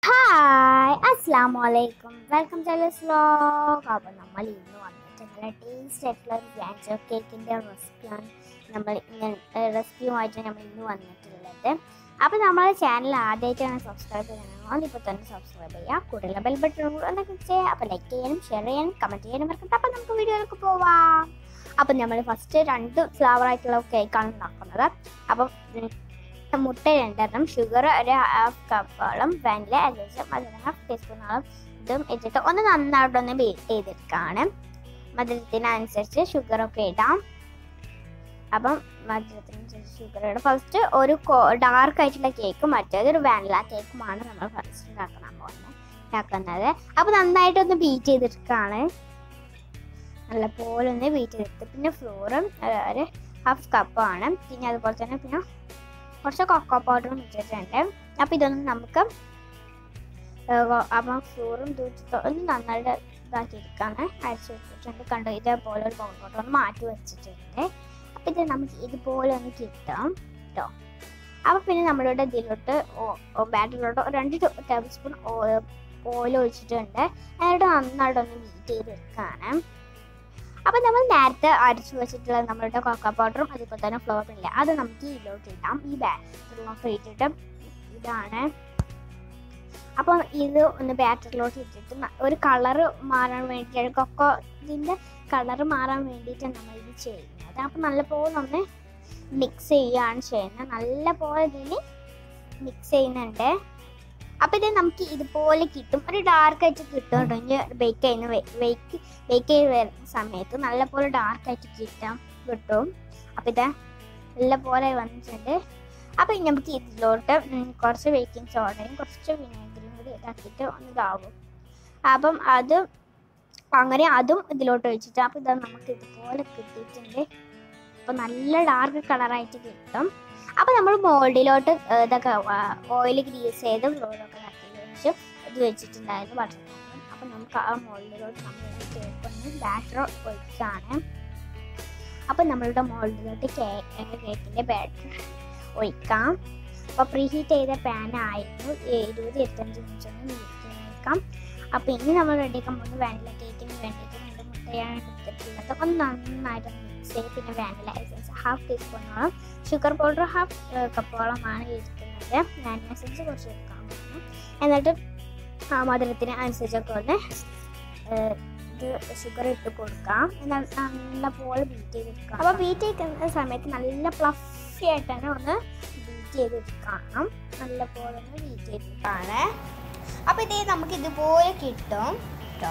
Hi അസ്സാം വലൈക്കും welcome to vlog അപ്പോൾ നമ്മൾ ഇന്ന് വന്നിട്ട് നല്ല ടേസ്റ്റ് ആയിട്ടുള്ള ഒരു ഗ്യാൻജോ കേക്കിൻ്റെ റെസിപ്പിയാണ് നമ്മൾ ഇങ്ങനെ റെസിപ്പിയുമായിട്ട് നമ്മൾ ഇന്ന് വന്നിട്ടുള്ളത് അപ്പോൾ നമ്മളെ ചാനൽ ആദ്യമായിട്ടാണ് സബ്സ്ക്രൈബ് ചെയ്യണമെങ്കിൽ ഇപ്പോൾ തന്നെ സബ്സ്ക്രൈബ് ചെയ്യുക കൂടുതൽ ബെൽ ബട്ടൺ കൂടെ ഒന്ന് ക്ലിക്ക് ചെയ്യുക അപ്പോൾ ലൈക്ക് ചെയ്യാനും ഷെയർ ചെയ്യാനും കമൻറ്റ് ചെയ്യാനും മറക്കട്ടെ അപ്പോൾ നമുക്ക് വീഡിയോയിലേക്ക് പോവാം അപ്പം നമ്മൾ ഫസ്റ്റ് രണ്ട് ഫ്ലവർ ആയിട്ടുള്ള കേക്കാണ് ഉണ്ടാക്കുന്നത് അപ്പം ഉം, മുട്ട രണ്ടെണ്ണം ഷുഗർ ഒരു ഹാഫ് കപ്പോളം വാനില ഏകദേശം അതിന് ഹാഫ് ടീസ്പൂണോളം ഇതും ഇട്ടിട്ട് ഒന്ന് നന്നായിട്ടൊന്ന് ബീറ്റ് ചെയ്തെടുക്കുകയാണ് മധുരത്തിനനുസരിച്ച് ഷുഗറൊക്കെ ഇടാം അപ്പം മധുരത്തിനനുസരിച്ച് ഷുഗർ ഇടാം ഫസ്റ്റ് ഒരു ഡാർക്ക് ആയിട്ടുള്ള കേക്ക് മറ്റേത് ഒരു വാനില കേക്കുമാണ് നമ്മൾ ഫസ്റ്റ് ഉണ്ടാക്കാൻ പോകുന്നത് ഉണ്ടാക്കുന്നത് അപ്പം നന്നായിട്ടൊന്ന് ബീറ്റ് ചെയ്തെടുക്കുകയാണ് നല്ല പോലെ ഒന്ന് ബീറ്റ് ചെയ്തെടുത്ത് പിന്നെ ഫ്ലോറും ഒരു ഹാഫ് കപ്പാണ് പിന്നെ അതുപോലെ തന്നെ പിന്നെ കുറച്ച് കൊക്കോ പൗഡറും ഇട്ടിട്ടുണ്ട് അപ്പം ഇതൊന്നും നമുക്ക് ഏഹ് അപ്പം ഫ്ലോറും തൂച്ചിട്ട് ഒന്ന് നന്നായിട്ട് ഇതാക്കിയിരിക്കാണ് അരച്ച് വെച്ചിട്ടുണ്ട് കണ്ടോ ഇതേപോലെ ഒരു പൗഡർ ഒന്ന് മാറ്റി വെച്ചിട്ടുണ്ട് അപ്പം ഇത് നമുക്ക് ഇതുപോലെ ഒന്ന് കിട്ടാം കേട്ടോ അപ്പം പിന്നെ നമ്മളിവിടെ ഇതിലോട്ട് ബാറ്ററിലോട്ട് ഒരു രണ്ട് ടേബിൾ സ്പൂൺ ഓയിൽ ഒഴിച്ചിട്ടുണ്ട് എന്നിട്ട് നന്നായിട്ടൊന്ന് ബീറ്റ് ചെയ്തെടുക്കുകയാണ് അപ്പം നമ്മൾ നേരത്തെ അരച്ചു വെച്ചിട്ടുള്ള നമ്മളുടെ കൊക്കോ പൗഡറും അതുപോലെ തന്നെ ഫ്ലവർ ഇല്ല അത് നമുക്ക് ഇതിലോട്ട് ഇടാം ഈ ബാറ്ററിലോട്ട് ഇട്ടിട്ട് ഇതാണ് അപ്പം ഇത് ഒന്ന് ബാറ്ററിലോട്ട് ഇട്ടിട്ട് ന- ഒരു കളറ് മാറാൻ വേണ്ടിയിട്ട് കൊക്കോ ഇതിൻ്റെ കളറ് മാറാൻ വേണ്ടിയിട്ടാണ് നമ്മൾ ഇത് ചെയ്യുന്നത് അപ്പം നല്ലപോലെ ഒന്ന് മിക്സ് ചെയ്യുകയാണ് ചെയ്യുന്നത് നല്ലപോലെ ഇതിൽ മിക്സ് ചെയ്യുന്നുണ്ട് അപ്പം ഇത് നമുക്ക് ഇതുപോലെ കിട്ടും ഒരു ഡാർക്ക് ആയിട്ട് കിട്ടും കേട്ടോ ഇനി ബേക്ക് ചെയ്യുന്ന ബേക്ക് ബേക്ക് ചെയ്ത് വരുന്ന സമയത്ത് നല്ലപോലെ ഡാർക്ക് ആയിട്ട് കിട്ടാം കിട്ടും അപ്പം ഇത് നല്ലപോലെ വന്നിട്ടുണ്ട് അപ്പം ഇനി നമുക്ക് ഇതിലോട്ട് ഉം കുറച്ച് ബേക്കിംഗ് സോഡയും കുറച്ച് വിനാഗിരിയും കൂടി ഇതാക്കിയിട്ട് ഒന്ന് ഇതാവും അപ്പം അത് അങ്ങനെ അതും ഇതിലോട്ട് ഒഴിച്ചിട്ട് അപ്പം ഇത് നമുക്ക് ഇതുപോലെ കിട്ടിയിട്ടുണ്ട് അപ്പം നല്ല ഡാർക്ക് കളറായിട്ട് കിട്ടും അപ്പം നമ്മൾ മോൾഡിലോട്ട് ഇതൊക്കെ ഓയിൽ ഗ്രീസ് ചെയ്ത് ഫ്ലോറൊക്കെ കട്ടി വെച്ച് ഇത് വെച്ചിട്ടുണ്ടായിരുന്നു ബട്ടർ അപ്പം നമുക്ക് ആ മോൾഡിലോട്ട് നമ്മൾ കേക്ക് ഒന്ന് ബാറ്റർ ഒഴിച്ചാണ് അപ്പം നമ്മളുടെ മോൾഡിലോട്ട് കേക്കിൻ്റെ ബാറ്റർ ഒഴിക്കാം അപ്പോൾ പ്രീ ഹീറ്റ് ചെയ്ത പാൻ ആയിരുന്നു ഇരുപത് ഇരുപത്തഞ്ച് മിനിറ്റ് ഒന്ന് വെക്കാം അപ്പോൾ ഇനി നമ്മൾ റെഡിയാക്കാൻ പോകുന്നത് വാനില കേക്കിന് വേണ്ടിയിട്ട് രണ്ട് മുട്ടയാണ് എടുത്തിട്ടുള്ളത് ഒന്ന് നന്നായിട്ട് മിക്സ് ചെയ്ത് പിന്നെ വാനില എസൻസ് ഹാഫ് ടീസ്പൂണോളം ഷുഗർ പൗഡർ ഹാഫ് കപ്പോളമാണ് എടുക്കുന്നത് വാനില എസൻസ് കുറച്ച് എടുക്കാൻ പോകുന്നു എന്നിട്ട് ആ മധുരത്തിന് അനുസരിച്ചൊക്കെ ഒന്ന് ഏഹ്, ഇത് ഷുഗർ ഇട്ട് കൊടുക്കാം എന്നിട്ട് നല്ല പോലെ ബീറ്റ് ചെയ്തെടുക്കാം അപ്പോൾ ബീറ്റ് ചെയ്യുന്ന സമയത്ത് നല്ല ഫ്ലഫി ആയിട്ട് തന്നെ ഒന്ന് ബീറ്റ് ചെയ്തെടുക്കണം നല്ല പോലെ ഒന്ന് ബീറ്റ് ചെയ്തെടുക്കാണ് അപ്പോൾ ഇതേ നമുക്ക് ഇതുപോലെ കിട്ടും കേട്ടോ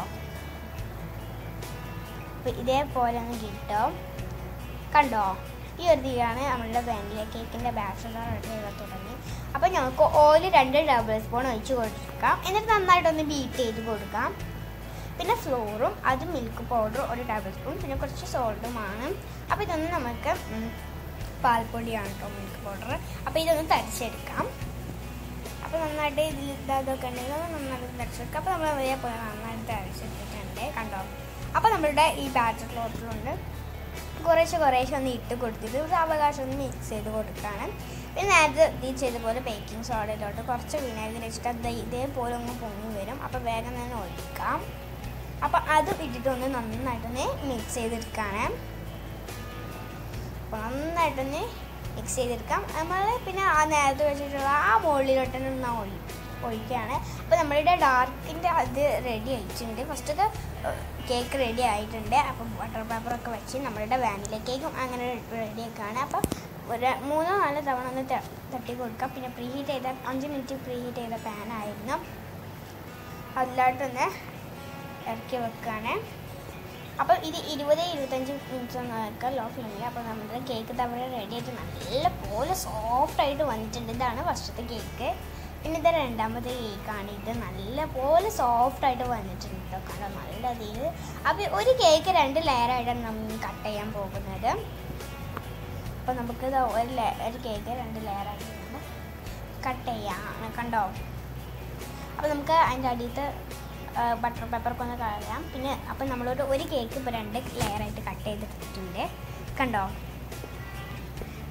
അപ്പോൾ ഇതേപോലെ ഒന്ന് കിട്ടും കണ്ടോ ഈ ഒരു തീയാണ് നമ്മളുടെ വാനില കേക്കിൻ്റെ ബാറ്റർ റെഡി ചെയ്താൽ തുടങ്ങി അപ്പോൾ ഞങ്ങൾക്ക് ഓയിൽ രണ്ട് ടേബിൾ സ്പൂൺ ഒഴിച്ച് കൊടുക്കാം എന്നിട്ട് നന്നായിട്ടൊന്ന് ബീറ്റ് ചെയ്ത് കൊടുക്കാം പിന്നെ ഫ്ലോറും അത് മിൽക്ക് പൗഡറും ഒരു ടേബിൾ സ്പൂൺ പിന്നെ കുറച്ച് സോൾട്ടുമാണ് അപ്പോൾ ഇതൊന്ന് നമുക്ക് ഉം, പാൽപ്പൊടിയാണ് കേട്ടോ മിൽക്ക് പൗഡർ അപ്പോൾ ഇതൊന്ന് തരിച്ചെടുക്കാം അപ്പോൾ നന്നായിട്ട് ഇതിൽ ഇതൊക്കെ ഉണ്ടെങ്കിൽ ഒന്ന് നന്നായിട്ട് തരിച്ചെടുക്കാം അപ്പോൾ നമ്മൾ ഇതേപോലെ നന്നായിട്ട് തരിച്ചെടുത്തിട്ടുണ്ട് കണ്ടോ അപ്പോൾ നമ്മളുടെ ഈ ബാറ്ററിലോട്ടിലുണ്ട് കുറേശ്ശെ കുറേശ്ശെ ഒന്ന് ഇട്ട് കൊടുത്തിട്ട് ഒരു അവകാശം ഒന്ന് മിക്സ് ചെയ്ത് കൊടുക്കുകയാണ് പിന്നെ നേരത്തെ ഇത് ചെയ്ത പോലെ ബേക്കിംഗ് സോഡയിലോട്ട് കുറച്ച് വിനാഗിരി വെച്ചിട്ട് അത് ഇതേപോലെ ഒന്ന് പൊങ്ങി വരും അപ്പോൾ വേഗം തന്നെ ഒഴിക്കാം അപ്പോൾ അത് ഇട്ടിട്ട് ഒന്ന് നന്നായിട്ടൊന്ന് മിക്സ് ചെയ്തെടുക്കുകയാണ് അപ്പോൾ നന്നായിട്ടൊന്ന് മിക്സ് ചെയ്തെടുക്കാം നമ്മൾ പിന്നെ ആ നേരത്തെ വെച്ചിട്ടുള്ള ആ മുകളിലോട്ട് തന്നെ ഒഴി ഒഴിക്കുകയാണ് അപ്പോൾ നമ്മളുടെ ഡാർക്കിൻ്റെ അത് റെഡി ആയിട്ടുണ്ട് ഫസ്റ്റ് കേക്ക് റെഡി ആയിട്ടുണ്ട് അപ്പം ബട്ടർ പേപ്പറൊക്കെ വെച്ച് നമ്മളുടെ വാനില കേക്കും അങ്ങനെ റെഡി ആക്കുകയാണ് അപ്പം ഒരു മൂന്നോ നാലോ തവണ ഒന്ന് ത- തട്ടി കൊടുക്കാം പിന്നെ പ്രീ ഹീറ്റ് ചെയ്ത അഞ്ച് മിനിറ്റ് പ്രീ ഹീറ്റ് ചെയ്ത പാനായിരുന്നു അതിലോട്ടൊന്ന് ഇറക്കി വെക്കുകയാണ് അപ്പോൾ ഇത് ഇരുപത് ഇരുപത്തഞ്ച് മിനിറ്റ് ഒന്ന് വെക്കുക ലോ ഫ്ലെയിമിൽ അപ്പോൾ നമ്മുടെ കേക്ക് തവണ റെഡി ആയിട്ട് നല്ല പോലെ സോഫ്റ്റ് ആയിട്ട് വന്നിട്ടുണ്ട് ഇതാണ് ഫസ്റ്റത്തെ കേക്ക് പിന്നെ ഇത് രണ്ടാമത്തെ കേക്കാണ് ഇത് നല്ല പോലെ സോഫ്റ്റ് ആയിട്ട് വന്നിട്ടുണ്ട് കേട്ടോ കണ്ടോ നല്ല ഇതിൽ അപ്പോൾ ഒരു കേക്ക് രണ്ട് ലെയറായിട്ടാണ് നമ്മൾ കട്ട് ചെയ്യാൻ പോകുന്നത് അപ്പോൾ നമുക്ക് ഇത് ഒരു ലേ- ഒരു കേക്ക് രണ്ട് ലെയറായിട്ട് കട്ട് ചെയ്യാം കണ്ടോ അപ്പോൾ നമുക്ക് അതിൻ്റെ അടിയത്ത് ബട്ടർ പേപ്പറൊക്കെ ഒന്ന് കളയാം പിന്നെ അപ്പം നമ്മളൊരു ഒരു കേക്ക് ഇപ്പോൾ രണ്ട് ലെയറായിട്ട് കട്ട് ചെയ്തെടുത്തിട്ടുണ്ട് കണ്ടോ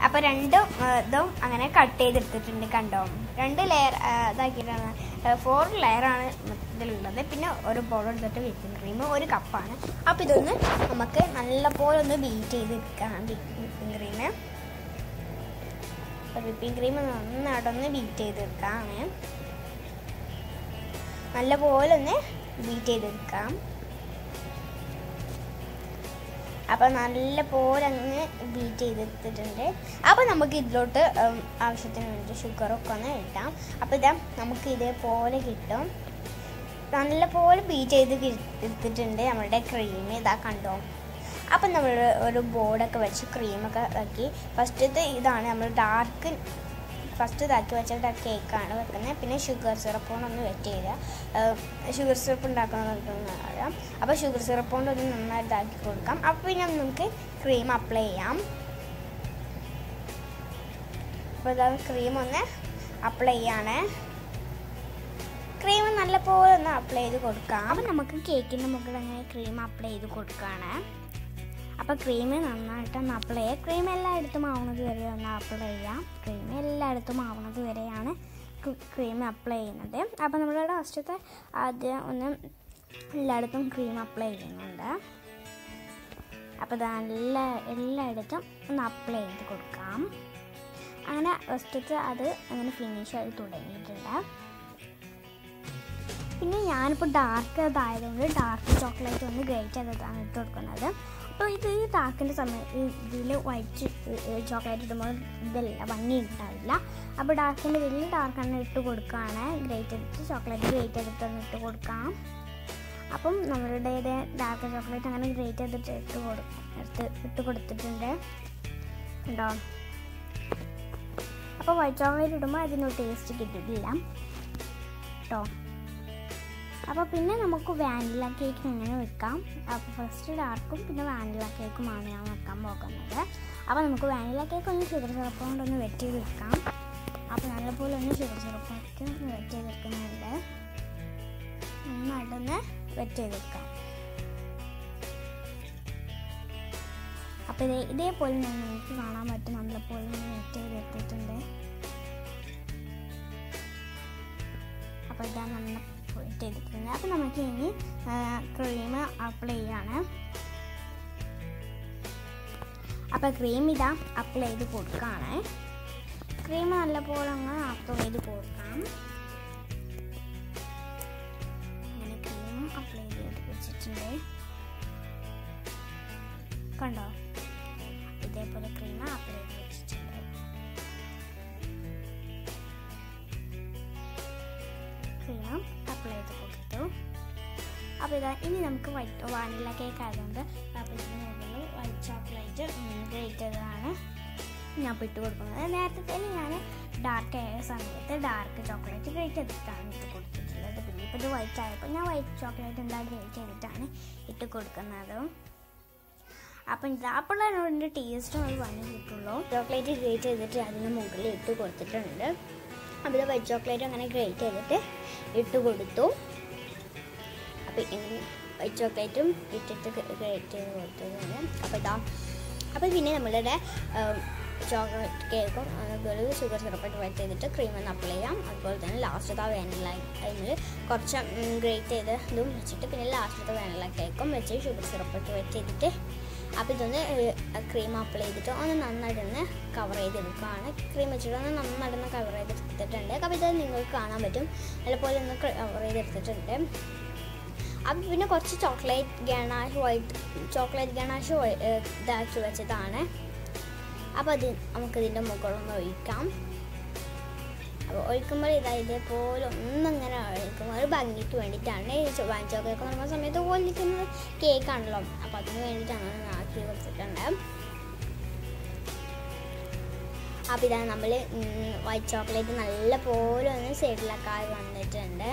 അപ്പോൾ രണ്ടും ആ, ഇതും അങ്ങനെ കട്ട് ചെയ്തെടുത്തിട്ടുണ്ട് കണ്ടോ രണ്ട് ലെയർ ഇതാക്കിയിട്ടാണ് ഫോർ ലെയറാണ് ഇതിലുള്ളത് പിന്നെ ഒരു ബോൾ എടുത്തിട്ട് വിപ്പിംഗ് ക്രീം ഒരു കപ്പാണ് അപ്പോൾ ഇതൊന്ന് നമുക്ക് നല്ലപോലെ ഒന്ന് ബീറ്റ് ചെയ്തെടുക്കാം വിപ്പിംഗ് ക്രീം വിപ്പിംഗ് ക്രീം നന്നായിട്ടൊന്ന് ബീറ്റ് ചെയ്തെടുക്കാം നല്ലപോലെ ഒന്ന് ബീറ്റ് ചെയ്തെടുക്കാം അപ്പോൾ നല്ല പോലെ അങ്ങ് ബീറ്റ് ചെയ്തെടുത്തിട്ടുണ്ട് അപ്പോൾ നമുക്ക് ഇതിലോട്ട് ഉം, ആവശ്യത്തിന് വേണ്ടി ഷുഗറൊക്കെ ഒന്ന് ഇട്ടാം അപ്പോൾ ഇതാ നമുക്ക് ഇതേപോലെ കിട്ടും നല്ല പോലെ ബീറ്റ് ചെയ്ത് കി- എടുത്തിട്ടുണ്ട് നമ്മളുടെ ക്രീം ഇതാ കണ്ടോ അപ്പം നമ്മൾ ഒരു ബോർഡൊക്കെ വെച്ച് ക്രീമൊക്കെ ആക്കി ഫസ്റ്റത്തെ ഇതാണ് നമ്മൾ ഡാർക്ക് ഫസ്റ്റ് ഇതാക്കി വെച്ച കേക്കാണ് വെക്കുന്നത് പിന്നെ ഷുഗർ സിറപ്പ് കൊണ്ടൊന്ന് വെറ്റ് ചെയ്യുക ഷുഗർ സിറപ്പ് ഉണ്ടാക്കുന്നത് അറിയാം അപ്പോൾ ഷുഗർ സിറപ്പ് കൊണ്ട് ഒന്ന് നന്നായിട്ട് ഇതാക്കി കൊടുക്കാം അപ്പോൾ പിന്നെ നമുക്ക് ക്രീം അപ്ലൈ ചെയ്യാം അപ്പോൾ ഇതാ ക്രീം ഒന്ന് അപ്ലൈ ചെയ്യാണ് ക്രീം നല്ലപോലെ ഒന്ന് അപ്ലൈ ചെയ്ത് കൊടുക്കാം അപ്പം നമുക്ക് കേക്കിൻ്റെ മുകളിൽ അങ്ങനെ ക്രീം അപ്ലൈ ചെയ്ത് കൊടുക്കുകയാണ് അപ്പോൾ ക്രീം നന്നായിട്ട് ഒന്ന് അപ്ലൈ ചെയ്യുക ക്രീം എല്ലായിടത്തും ആവുന്നത് വരെ ഒന്ന് അപ്ലൈ ചെയ്യാം ക്രീം എല്ലായിടത്തും ആവുന്നത് വരെയാണ് ക്രീം അപ്ലൈ ചെയ്യുന്നത് അപ്പോൾ നമ്മുടെ ലാസ്റ്റത്തെ ആദ്യം ഒന്ന് എല്ലായിടത്തും ക്രീം അപ്ലൈ ചെയ്യുന്നുണ്ട് അപ്പോൾ ഇത് നല്ല എല്ലായിടത്തും ഒന്ന് അപ്ലൈ ചെയ്ത് കൊടുക്കാം അങ്ങനെ ഫസ്റ്റത്തെ അത് അങ്ങനെ ഫിനിഷ് ആയി തുടങ്ങിയിട്ടുണ്ട് പിന്നെ ഞാനിപ്പോൾ ഡാർക്ക് ഇതായതുകൊണ്ട് ഡാർക്ക് ചോക്ലേറ്റ് ഒന്ന് ഗ്രേറ്റ് ചെയ്തതാണ് ഇട്ട് കൊടുക്കുന്നത് അപ്പോൾ ഇത് ഈ ഡാർക്കിൻ്റെ സമയം ഇതിൽ വൈറ്റ് ചോക്ലേറ്റ് ഇടുമ്പോൾ ഇതല്ല ഭംഗി ഉണ്ടാവില്ല അപ്പോൾ ഡാർക്കിൻ്റെ വലിയ ഡാർക്കാണ് ഇട്ട് കൊടുക്കുകയാണ് ഗ്രേറ്റ് ചെയ്തിട്ട് ചോക്ലേറ്റ് ഗ്രേറ്റ് ചെയ്തിട്ട് ഒന്ന് ഇട്ട് കൊടുക്കാം അപ്പം നമ്മളുടെ ഇത് ഡാർക്ക് ചോക്ലേറ്റ് അങ്ങനെ ഗ്രേറ്റ് ചെയ്തിട്ട് ഇട്ട് കൊടുക്കും എടുത്ത് ഇട്ട് കൊടുത്തിട്ടുണ്ട് ഉണ്ടോ അപ്പോൾ വൈറ്റ് ചോക്ലേറ്റ് ഇടുമ്പോൾ അതിനൊരു ടേസ്റ്റ് കിട്ടിയിട്ടില്ല കേട്ടോ അപ്പോൾ പിന്നെ നമുക്ക് വാനില കേക്ക് എങ്ങനെ വെക്കാം അപ്പോൾ ഫസ്റ്റ് ഡാർക്കും പിന്നെ വാനില കേക്കുമാണ് ഞാൻ വെക്കാൻ പോകുന്നത് അപ്പോൾ നമുക്ക് വാനില കേക്ക് ഒന്ന് ഷുഗർ സിറപ്പ് കൊണ്ടൊന്ന് വെറ്റ് ചെയ്ത് വെക്കാം അപ്പോൾ നല്ലപോലെ ഒന്ന് ഷുഗർ സിറപ്പൊക്കെ ഒന്ന് വെറ്റ് ചെയ്ത് വെക്കുന്നുണ്ട് നന്നായിട്ടൊന്ന് വെറ്റ് ചെയ്ത് വെക്കാം അപ്പോൾ ഇതേ ഇതേപോലെ നിങ്ങൾക്ക് കാണാൻ പറ്റും നല്ലപോലെ ഒന്ന് വെറ്റ് ചെയ്ത് എടുത്തിട്ടുണ്ട് അപ്പോൾ ഇതാ നന്ന വെറ്റ് ചെയ്തിട്ടുണ്ട് അപ്പോൾ നമുക്ക് ഇനി ക്രീം അപ്ലൈ ചെയ്യാണ് അപ്പോൾ ക്രീം ഇതാ അപ്ലൈ ചെയ്ത് കൊടുക്കുകയാണ് ക്രീം നല്ലപോലെ അങ്ങ് അപ്ലൈ ചെയ്ത് കൊടുക്കാം അങ്ങനെ ക്രീം അപ്ലൈ ചെയ്ത് വെച്ചിട്ടുണ്ട് കണ്ടോ ഇതേപോലെ ക്രീം അപ്ലൈ ചെയ്ത് വെച്ചിട്ടുണ്ട് ക്രീം അപ്ലൈ ചെയ്ത് കൊടുത്തു അപ്പോൾ ഇതാ ഇനി നമുക്ക് വൈറ്റ് വാനില കേക്ക് ആയതുകൊണ്ട് അപ്പോൾ ഇതിന് മുകളിൽ വൈറ്റ് ചോക്ലേറ്റ് ഗ്രേറ്റ് ചെയ്തതാണ് ഞാൻ ഇപ്പോൾ ഇട്ട് കൊടുക്കുന്നത് നേരത്തെ ഞാൻ ഡാർക്ക് ആയ സമയത്ത് ഡാർക്ക് ചോക്ലേറ്റ് ഗ്രേറ്റ് ചെയ്തിട്ടാണ് ഇട്ട് കൊടുത്തിട്ടുള്ളത് പിന്നെ ഇപ്പോൾ ഇത് വൈറ്റ് ആയപ്പോൾ ഞാൻ വൈറ്റ് ചോക്ലേറ്റ് എന്താ ഗ്രേറ്റ് ചെയ്തിട്ടാണ് ഇട്ട് കൊടുക്കുന്നത് അപ്പം ഇത് അപ്പോഴാണ് അതിൻ്റെ ടേസ്റ്റും അത് വന്നു കിട്ടുള്ളൂ ചോക്ലേറ്റ് ഗ്രേറ്റ് ചെയ്തിട്ട് അതിന് മുകളിൽ ഇട്ട് കൊടുത്തിട്ടുണ്ട് അപ്പോൾ ഇത് വൈറ്റ് ചോക്ലേറ്റ് അങ്ങനെ ഗ്രേറ്റ് ചെയ്തിട്ട് ഇട്ട് കൊടുത്തു അപ്പോൾ ഇങ്ങനെ വൈറ്റ് ചോക്ലേറ്റും ഇട്ടിട്ട് ഗ്രേറ്റ് ചെയ്ത് കൊടുത്തിട്ടുണ്ട് അപ്പോൾ ഇതാ അപ്പോൾ പിന്നെ നമ്മളുടെ ചോക്ലേറ്റ് കേക്കും അതുപോലെ ഷുഗർ സിറപ്പായിട്ട് വെറ്റ് ചെയ്തിട്ട് ക്രീം ഒന്ന് അപ്ലൈ ചെയ്യാം അതുപോലെ തന്നെ ലാസ്റ്റത്തെ വേനല അതിൽ കുറച്ച് ഗ്രേറ്റ് ചെയ്ത് ഇതും വെച്ചിട്ട് പിന്നെ ലാസ്റ്റത്തെ വേനല കേക്കും വെച്ച് ഷുഗർ സിറപ്പായിട്ട് വെറ്റ് ചെയ്തിട്ട് അപ്പോൾ ഇതൊന്ന് ക്രീം അപ്ലൈ ചെയ്തിട്ട് ഒന്ന് നന്നായിട്ടൊന്ന് കവർ ചെയ്തെടുക്കുകയാണ് ക്രീം വെച്ചിട്ട് ഒന്ന് നന്നായിട്ടൊന്ന് കവർ ചെയ്തെടുത്തിട്ടുണ്ട് അപ്പോൾ ഇത് നിങ്ങൾക്ക് കാണാൻ പറ്റും അതുപോലെ ഒന്ന് കവർ ചെയ്തെടുത്തിട്ടുണ്ട് അപ്പം പിന്നെ കുറച്ച് chocolate ganache white chocolate ganache ഇതാക്കി വെച്ചതാണ് അപ്പോൾ അത് നമുക്കിതിൻ്റെ മുകളിലൊന്ന് ഒഴിക്കാം അപ്പോൾ ഒഴിക്കുമ്പോൾ ഇതാ ഇതേപോലെ ഒന്നിങ്ങനെ ഒഴിക്കുമ്പോൾ ഒരു ഭംഗിക്ക് വേണ്ടിയിട്ടാണ് ഈ വൈൻ ചോക്ലേറ്റ് നമ്മൾ സമയത്ത് ഒലിക്കുന്നത് കേക്കാണല്ലോ അപ്പോൾ അതിന് വേണ്ടിയിട്ടാണ് അങ്ങനെ ആക്കി കൊടുത്തിട്ടുണ്ട് അപ്പോൾ ഇതാണ് നമ്മൾ വൈറ്റ് ചോക്ലേറ്റ് നല്ല പോലെ ഒന്ന് സൈഡിലൊക്കെ ആയി വന്നിട്ടുണ്ട്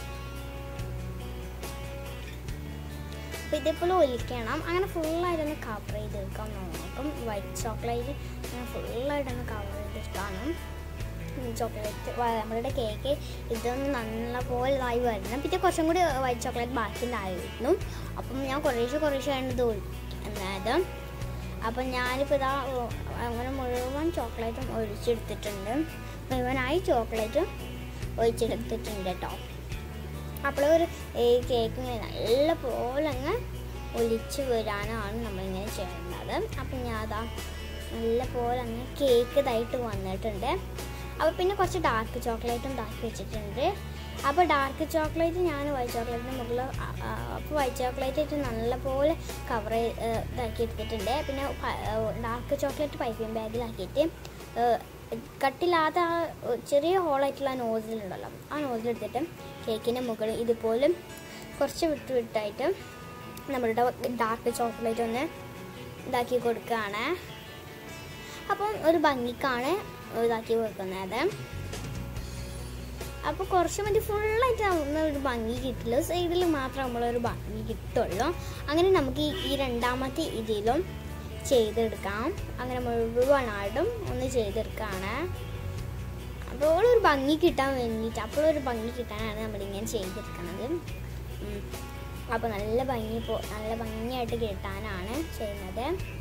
അപ്പോൾ ഇതേപോലെ ഒലിക്കണം അങ്ങനെ ഫുള്ളായിട്ടൊന്ന് കവർ ചെയ്തെടുക്കാൻ നോക്കും വൈറ്റ് ചോക്ലേറ്റ് അങ്ങനെ ഫുള്ളായിട്ടൊന്ന് കവർ ചെയ്തെടുക്കാണ് ചോക്ലേറ്റ് നമ്മളുടെ കേക്ക് ഇതൊന്ന് നല്ലപോലെ ഇതായി വരണം പിന്നെ കുറച്ചും കൂടി വൈറ്റ് ചോക്ലേറ്റ് ബാക്കി ഉണ്ടായിരുന്നു അപ്പം ഞാൻ കുറേശ്ശെ കുറേശ്ശെ ആണ് ഇത് അതായത് അപ്പം ഞാനിപ്പോൾ ഇതാ ഓ, അങ്ങനെ മുഴുവൻ ചോക്ലേറ്റും ഒഴിച്ചെടുത്തിട്ടുണ്ട് മുഴുവനായി ചോക്ലേറ്റും ഒഴിച്ചെടുത്തിട്ടുണ്ട് കേട്ടോ അപ്പോൾ ഒരു ഈ കേക്ക് ഇങ്ങനെ നല്ല പോലെ അങ്ങ് ഒലിച്ച് വരാനാണ് നമ്മളിങ്ങനെ ചെയ്യുന്നത് അപ്പം ഞാൻ അതാ നല്ല പോലെ അങ്ങ് കേക്ക് ഇതായിട്ട് വന്നിട്ടുണ്ട് അപ്പോൾ പിന്നെ കുറച്ച് ഡാർക്ക് ചോക്ലേറ്റും ഇതാക്കി വെച്ചിട്ടുണ്ട് അപ്പോൾ ഡാർക്ക് ചോക്ലേറ്റ് ഞാൻ വൈറ്റ് ചോക്ലേറ്റിന് മുകളിൽ അപ്പോൾ വൈറ്റ് ചോക്ലേറ്റ് ആയിട്ട് നല്ല പോലെ കവർ ഇതാക്കി എടുത്തിട്ടുണ്ട് പിന്നെ ഡാർക്ക് ചോക്ലേറ്റ് പൈപ്പിംഗ് ബാഗിലാക്കിയിട്ട് ഏഹ്, കട്ടില്ലാത്ത ആ ചെറിയ ഹോളായിട്ടുള്ള നോസിലുണ്ടല്ലോ ആ നോസിൽ എടുത്തിട്ട് കേക്കിൻ്റെ മുകളിൽ ഇതുപോലെ കുറച്ച് വിട്ട് വിട്ടായിട്ട് നമ്മളുടെ ഡാർക്ക് ചോക്ലേറ്റ് ഒന്ന് ഇതാക്കി കൊടുക്കുകയാണ് അപ്പം ഒരു ഭംഗിക്കാണ് ഇതാക്കി വെക്കുന്നത് അപ്പോൾ കുറച്ച് മതി ഫുള്ളായിട്ട് നമ്മൾ ഒരു ഭംഗി കിട്ടില്ല സൈഡിൽ മാത്രം നമ്മളൊരു ഭംഗി കിട്ടുള്ളൂ അങ്ങനെ നമുക്ക് ഈ- ഈ രണ്ടാമത്തെ ഇതിലും ചെയ്തെടുക്കാം അങ്ങനെ മുഴുവനായിട്ടും ഒന്ന് ചെയ്തെടുക്കുകയാണ് അപ്പോൾ ഒരു ഭംഗി കിട്ടാൻ വേണ്ടിയിട്ട് അപ്പോഴൊരു ഭംഗി കിട്ടാനാണ് നമ്മളിങ്ങനെ ചെയ്തെടുക്കുന്നത് ഉം. അപ്പോൾ നല്ല ഭംഗി പോ നല്ല ഭംഗിയായിട്ട് കിട്ടാനാണ് ചെയ്യുന്നത്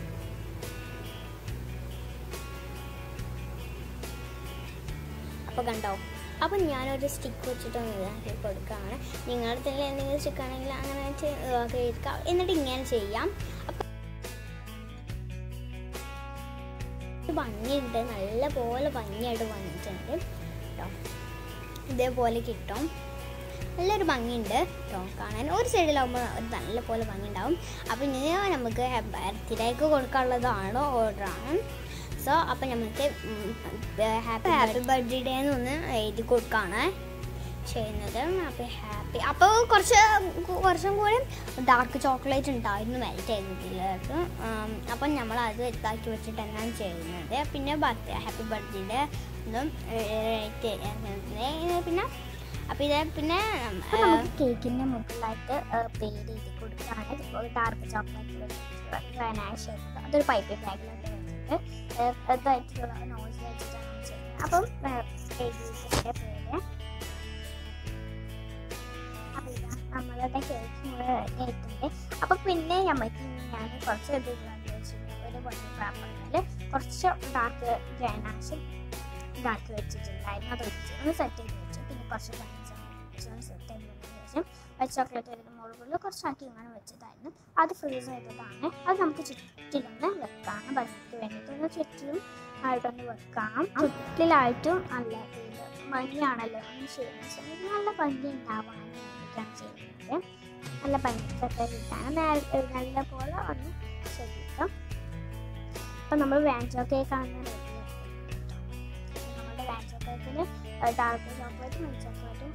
അപ്പോൾ കണ്ടോ അപ്പം ഞാനൊരു സ്റ്റിക്ക് വെച്ചിട്ട് ഒന്ന് ഇതാക്കി കൊടുക്കുകയാണ് നിങ്ങളുടെ അടുത്തിൽ എന്തെങ്കിലും സ്റ്റിക്ക് ആണെങ്കിൽ അങ്ങനെ ചെയ്- ഇതാക്കി എടുക്കാം എന്നിട്ട് ഇങ്ങനെ ചെയ്യാം അപ്പം ഒരു ഭംഗിയുണ്ട് നല്ല പോലെ ഭംഗിയായിട്ട് വന്നിട്ടുണ്ട് കേട്ടോ ഇതേപോലെ കിട്ടും നല്ലൊരു ഭംഗിയുണ്ട് കേട്ടോ കാണാൻ ഒരു സൈഡിലാകുമ്പോൾ ഒരു നല്ല പോലെ ഭംഗി ഉണ്ടാവും അപ്പം ഇനി നമുക്ക് ബർത്ത്ഡേക്ക് കൊടുക്കാനുള്ളതാണോ ഓർഡറാണ് സോ അപ്പം നമുക്ക് ഹാപ്പി ഹാപ്പി ബർത്ത്ഡേ എന്നൊന്ന് എഴുതി കൊടുക്കുകയാണ് ചെയ്യുന്നത് അപ്പോൾ ഹാപ്പി അപ്പോൾ കുറച്ച് കുറച്ചും കൂടി ഡാർക്ക് ചോക്ലേറ്റ് ഉണ്ടായിരുന്നു മെൽറ്റ് ചെയ്തതിലേക്ക് അപ്പം നമ്മൾ അത് ഇതാക്കി വെച്ചിട്ട് തന്നെയാണ് ചെയ്യുന്നത് പിന്നെ ബർത്ത്ഡേ ഹാപ്പി ബർത്ത്ഡേ ഒന്നും പിന്നെ അപ്പോൾ ഇത് പിന്നെ അപ്പോൾ നമുക്ക് കേക്കിൻ്റെ മുകളിലായിട്ട് പേര് എഴുതി കൊടുക്കുകയാണ് ഇപ്പോൾ ഡാർക്ക് ചോക്ലേറ്റ് ഗനാഷ് അതൊരു പൈപ്പ് ബാഗിലോട്ട് വെച്ചിട്ട് ഏഹ്, ഇതായിട്ടുള്ള നോസ് വെച്ചിട്ടാണ് ചെയ്യുന്നത് അപ്പം ഏഹ്, എഴുതിയിട്ടുണ്ട് പേര് അപ്പോൾ ഇതാ നമ്മളുടെ കേക്ക് മുഴുവൻ റെഡി ആയിട്ടുണ്ട് അപ്പോൾ പിന്നെ നമുക്ക് ഞാൻ കുറച്ച് ഇത് ഇതാക്കി വെച്ചിട്ടുണ്ട് ഒരു വണ്ടി പേപ്പറിൽ കുറച്ച് ഡാർക്ക് ഗനാഷ് ഇതാക്കി വെച്ചിട്ടുണ്ടായിരുന്നു അത് ഒഴിച്ച് ഒന്ന് സെറ്റ് ചെയ്ത് വെച്ചു പിന്നെ കുറച്ച് സെറ്റ് ചെയ്തതിന് ശേഷം വൈറ്റ് ചോക്ലേറ്റ് വരുന്ന മുകളിൽ കുറച്ചാക്കി ഇങ്ങനെ വെച്ചതായിരുന്നു അത് ഫ്രീസ് ചെയ്തതാണ് അത് നമുക്ക് ചുറ്റിലൊന്ന് വെക്കാം ഭംഗിക്ക് വേണ്ടിയിട്ട് ഒന്ന് ചുറ്റിലും ആയിട്ടൊന്ന് വെക്കാം ചുറ്റിലായിട്ടും നല്ല ഇത് ഭംഗിയാണല്ലോ ഒന്ന് ചെയ്യുന്ന സമയത്ത് നല്ല ഭംഗി ഉണ്ടാവാൻ വേണ്ടിയിട്ടാണ് ചെയ്യുന്നത് നല്ല ഭംഗിക്കൊക്കെ കിട്ടാൻ നേരെ നല്ല പോലെ ഒന്ന് ശ്രദ്ധിക്കാം അപ്പം നമ്മൾ വാഞ്ചോ കേക്കാണ് റെഡി നമ്മുടെ വാഞ്ചോ കേക്കിന് ഡാർക്ക് ചോക്ലേറ്റും മിൽക്ക് ചോക്ലേറ്റും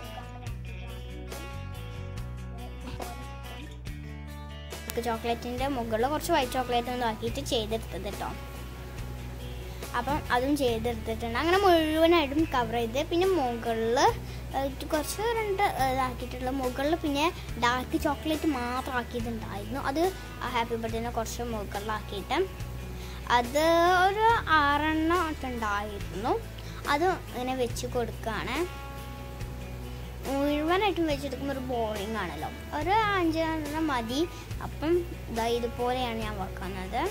ചോക്ലേറ്റിൻ്റെ മുകളിൽ കുറച്ച് വൈറ്റ് ചോക്ലേറ്റ് ഒന്ന് ആക്കിയിട്ട് ചെയ്തെടുത്തത് കേട്ടോ അപ്പം അതും ചെയ്തെടുത്തിട്ടുണ്ട് അങ്ങനെ മുഴുവനായിട്ടും കവർ ചെയ്ത് പിന്നെ മുകളിൽ കുറച്ച് രണ്ട് ഇതാക്കിയിട്ടുള്ള മുകളിൽ പിന്നെ ഡാർക്ക് ചോക്ലേറ്റ് മാത്രം ആക്കിയിട്ടുണ്ടായിരുന്നു അത് ഹാപ്പി ബർത്ത്ഡേനെ കുറച്ച് മുകളിലാക്കിയിട്ട് അത് ഒരു ആറെണ്ണം ഒക്കെ ഉണ്ടായിരുന്നു അത് ഇങ്ങനെ വെച്ച് കൊടുക്കുകയാണ് മുഴുവനായിട്ടും വെച്ചെടുക്കുമ്പോൾ ഒരു ബോറിങ് ആണല്ലോ ഒരു അഞ്ചെണ്ണം മതി അപ്പം ഇതാ ഇതുപോലെയാണ് ഞാൻ വെക്കുന്നത്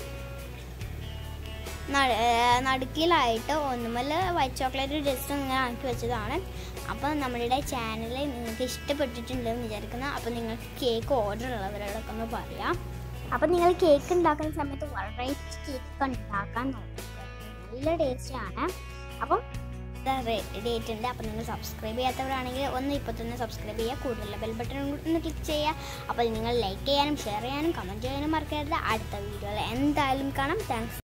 നട- ഏർ നടുക്കിലായിട്ട് ഒന്നുമല്ല വൈറ്റ് ചോക്ലേറ്റ് ജസ്റ്റ് ഇങ്ങനെ ആക്കി വെച്ചതാണ് അപ്പോൾ നമ്മളുടെ ചാനൽ നിങ്ങൾക്ക് ഇഷ്ടപ്പെട്ടിട്ടുണ്ടെന്ന് വിചാരിക്കുന്നു അപ്പോൾ നിങ്ങൾക്ക് കേക്ക് ഓർഡർ ഉള്ളവരോടൊക്കെ ഒന്ന് പറയാം അപ്പം നിങ്ങൾ കേക്ക് ഉണ്ടാക്കുന്ന സമയത്ത് വെറൈറ്റി കേക്ക് ഉണ്ടാക്കാൻ നോക്കുക നല്ല ടേസ്റ്റിയാണ് അപ്പം ഡേറ്റ് ഉണ്ട് അപ്പോൾ നിങ്ങൾ സബ്സ്ക്രൈബ് ചെയ്യാത്തവരാണെങ്കിൽ ഒന്ന് ഇപ്പോൾ തന്നെ സബ്സ്ക്രൈബ് ചെയ്യുക കൂടുതൽ ബെൽ ബട്ടൺ ഒന്ന് ക്ലിക്ക് ചെയ്യുക അപ്പോൾ നിങ്ങൾ ലൈക്ക് ചെയ്യാനും ഷെയർ ചെയ്യാനും കമൻറ്റ് ചെയ്യാനും മറക്കരുത് അടുത്ത വീഡിയോയിൽ എന്തായാലും കാണാം താങ്ക്സ്